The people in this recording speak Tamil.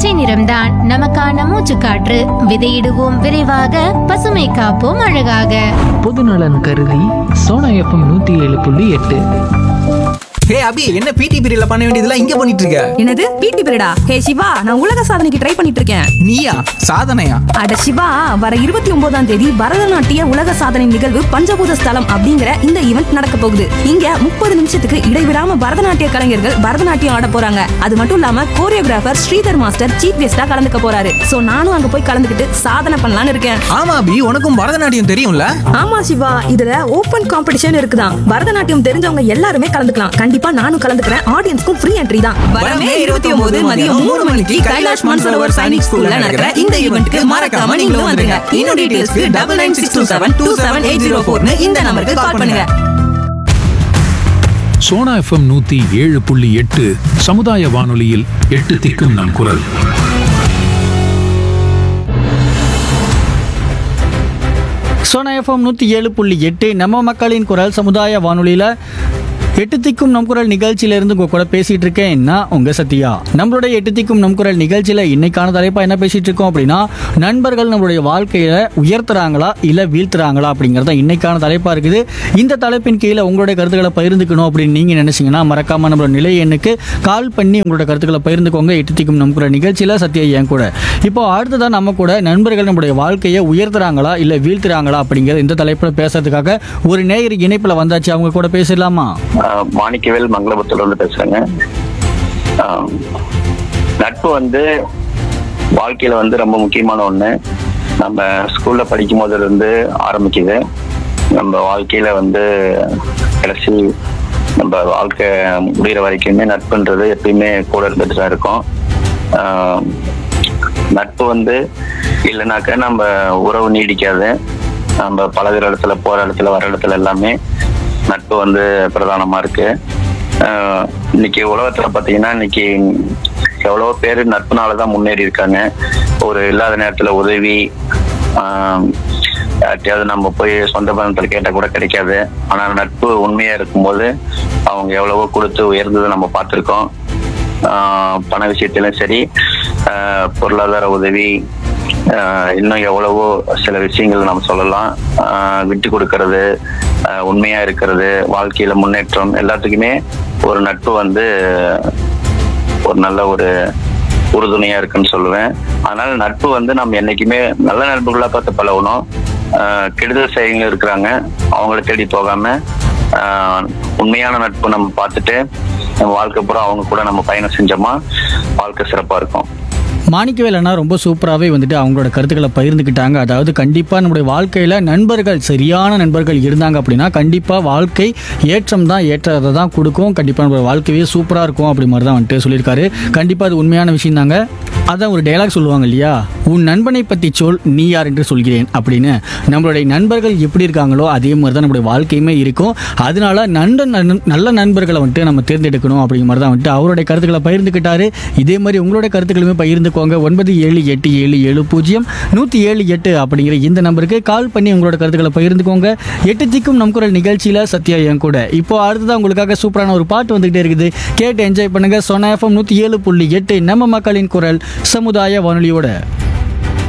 பச்சை நிறம்தான் நமக்கான மூச்சுக்காற்று விதையிடுவோம் விரைவாக பசுமை காப்போம் அழகாக பொதுநலன் கருதி சோனா எஃப்எம் நூற்றி ஏழு புள்ளி எட்டு ஹே அபி என்ன பிடி பீரியட்ல பண்ண வேண்டியதெல்லாம் இங்க பண்ணிட்டு இருக்க என்னது பிடி பீரியடா ஹே சிவா நான் உலக சாதனைக்கு ட்ரை பண்ணிட்டு இருக்கேன் நீயா சாதனையா அட சிவா வர இருபத்தி ஒன்பதாம் தேதி பரதநாட்டிய உலக சாதனை நிகழ்வு பஞ்சபூத ஸ்தலம் அப்படிங்கிற இந்த ஈவெண்ட் நடக்க போகுது இங்க முப்பது நிமிஷத்துக்கு இடைவிடாம பரதநாட்டிய கலைஞர்கள் பரதநாட்டியம் ஆட போறாங்க அது மட்டும் இல்லாம கோரியோகிராஃபர் ஸ்ரீதர் மாஸ்டர் சீஃப் கெஸ்டா கலந்துக்க போறாரு சோ நானும் அங்க போய் கலந்துக்கிட்டு சாதனை பண்ணலாம்னு இருக்கேன் ஆமா அபி உனக்கும் பரதநாட்டியம் தெரியும்ல ஆமா சிவா இதுல ஓபன் காம்படிஷன் இருக்குதான் பரதநாட்டியம் தெரிஞ்சவங்க எல்லாருமே கலந்துக்கலாம் கண்டிப்பா நானும் கலந்துக்கிறேன் ஆடியன்ஸ்க்கும் ஃப்ரீ என்ட்ரி தான் வரமே இருபத்தி ஒன்பது மதியம் மூணு மணிக்கு கைலாஷ் மன்சரோவர் சைனிக் ஸ்கூல்ல நடக்கிற இந்த ஈவெண்ட்க்கு மறக்காம நீங்களும் வந்துருங்க இன்னும் டீடைல்ஸ்க்கு double nine six two seven two seven eight zero ஃபோர்னு இந்த நம்பருக்கு கால் பண்ணுங்க சோனா எஃப்எம் நூத்தி ஏழு புள்ளி எட்டு சமுதாய வானொலியில் எட்டு திக்கும் நம் குரல் சோனா எஃப்எம் நூற்றி ஏழு புள்ளி எட்டு நம்ம மக்களின் குரல் சமுதாய வானொலியில் எட்டு திக்கும் நம் குரல் நிகழ்ச்சியிலேருந்து உங்கள் கூட பேசிகிட்டு இருக்கேன் நான் உங்கள் சத்யா நம்மளுடைய எட்டு திக்கும் நம் குரல் நிகழ்ச்சியில் இன்னைக்கான தலைப்பாக என்ன பேசிகிட்டு இருக்கோம் அப்படின்னா நண்பர்கள் நம்மளுடைய வாழ்க்கையில் உயர்த்துறாங்களா இல்லை வீழ்த்துறாங்களா அப்படிங்கிறது தான் இன்னைக்கான தலைப்பாக இருக்குது இந்த தலைப்பின் கீழே உங்களுடைய கருத்துக்களை பகிர்ந்துக்கணும் அப்படின்னு நீங்கள் நினச்சிங்கன்னா மறக்காமல் நம்மளோட நிலை எண்ணுக்கு கால் பண்ணி உங்களோட கருத்துக்களை பகிர்ந்துக்கோங்க எட்டு திக்கும் நம் குரல் நிகழ்ச்சியில் சத்யா என் கூட இப்போ அடுத்ததான் நம்ம கூட நண்பர்கள் நம்முடைய வாழ்க்கையை உயர்த்துறாங்களா இல்லை வீழ்த்துறாங்களா அப்படிங்கிற இந்த தலைப்பில் பேசுறதுக்காக ஒரு நேயர் இணைப்பில் வந்தாச்சு அவங்க கூட பேசிடலாமா ஆஹ் மாணிக்கவேல் மங்களபுரத்துல இருந்து பேசுறேங்க ஆஹ் நட்பு வந்து வாழ்க்கையில வந்து ரொம்ப முக்கியமான ஒண்ணு நம்ம ஸ்கூல்ல படிக்கும் போதுல இருந்து ஆரம்பிக்குது நம்ம வாழ்க்கையில வந்து கடைசி நம்ம வாழ்க்கை முடிகிற வரைக்குமே நட்புன்றது எப்பயுமே கூட இருந்துட்டு தான் இருக்கும் ஆஹ் நட்பு வந்து இல்லைனாக்க நம்ம உறவு நீடிக்காது நம்ம பழகுற இடத்துல போற இடத்துல வர இடத்துல எல்லாமே நட்பு வந்து பிரதானமா இருக்கு ஆஹ் இன்னைக்கு உலகத்துல பாத்தீங்கன்னா இன்னைக்கு எவ்வளவோ பேர் நட்புனாலதான் முன்னேறி இருக்காங்க ஒரு இல்லாத நேரத்துல உதவி ஆஹ் யார்கிட்டயாவது நம்ம போய் சொந்த பந்தத்துல கேட்டா கூட கிடைக்காது ஆனா நட்பு உண்மையா இருக்கும்போது அவங்க எவ்வளவோ கொடுத்து உயர்ந்ததை நம்ம பார்த்திருக்கோம் ஆஹ் பண விஷயத்திலும் சரி ஆஹ் பொருளாதார உதவி ஆஹ் இன்னும் எவ்வளவோ சில விஷயங்கள் நம்ம சொல்லலாம் ஆஹ் விட்டு கொடுக்கறது ஆஹ் உண்மையா இருக்கிறது வாழ்க்கையில முன்னேற்றம் எல்லாத்துக்குமே ஒரு நட்பு வந்து ஒரு நல்ல ஒரு உறுதுணையா இருக்குன்னு சொல்லுவேன் அதனால நட்பு வந்து நம்ம என்னைக்குமே நல்ல நட்புகளா பார்த்து பழகணும் ஆஹ் கெடுதல் செய்யங்க இருக்கிறாங்க அவங்கள தேடி போகாம ஆஹ் உண்மையான நட்பு நம்ம பார்த்துட்டு நம்ம வாழ்க்கை பூரா அவங்க கூட நம்ம பயணம் செஞ்சோமா வாழ்க்கை சிறப்பா இருக்கும் மாணிக்கவேல் அண்ணா ரொம்ப சூப்பராகவே வந்துட்டு அவங்களோட கருத்துக்களை பகிர்ந்துக்கிட்டாங்க அதாவது கண்டிப்பாக நம்முடைய வாழ்க்கையில் நண்பர்கள் சரியான நண்பர்கள் இருந்தாங்க அப்படின்னா கண்டிப்பாக வாழ்க்கை ஏற்றம் தான் ஏற்றத்தை தான் கொடுக்கும் கண்டிப்பாக நம்மளோட வாழ்க்கையே சூப்பராக இருக்கும் அப்படி மாதிரி தான் வந்துட்டு சொல்லியிருக்காரு கண்டிப்பாக அது உண்மையான விஷயம் தாங்க அதான் ஒரு டைலாக் சொல்லுவாங்க இல்லையா உன் நண்பனை பற்றி சொல் நீ யார் என்று சொல்கிறேன் அப்படின்னு நம்மளுடைய நண்பர்கள் எப்படி இருக்காங்களோ அதே மாதிரி தான் நம்மளுடைய வாழ்க்கையுமே இருக்கும் அதனால நண்ப நண்- நல்ல நண்பர்களை வந்துட்டு நம்ம தேர்ந்தெடுக்கணும் அப்படிங்கிற மாதிரி தான் வந்துட்டு அவருடைய கருத்துக்களை பகிர்ந்துக்கிட்டாரு இதே மாதிரி உங்களுடைய கருத்துக்களுமே பகிர்ந்துக்கோங்க ஒன்பது ஏழு எட்டு ஏழு ஏழு பூஜ்ஜியம் நூற்றி ஏழு எட்டு அப்படிங்கிற இந்த நம்பருக்கு கால் பண்ணி உங்களோட கருத்துக்களை பகிர்ந்துக்கோங்க எட்டு திக்கும் நம் குரல் நிகழ்ச்சியில் சத்யா என் கூட இப்போ அடுத்ததான் உங்களுக்காக சூப்பரான ஒரு பாட்டு வந்துகிட்டே இருக்குது கேட்டு என்ஜாய் பண்ணுங்க சொன்ன எஃப்எம் நூற்றி ஏழு புள்ளி எட்டு நம்ம மக்களின் குரல் சமுதாய வானொலியோட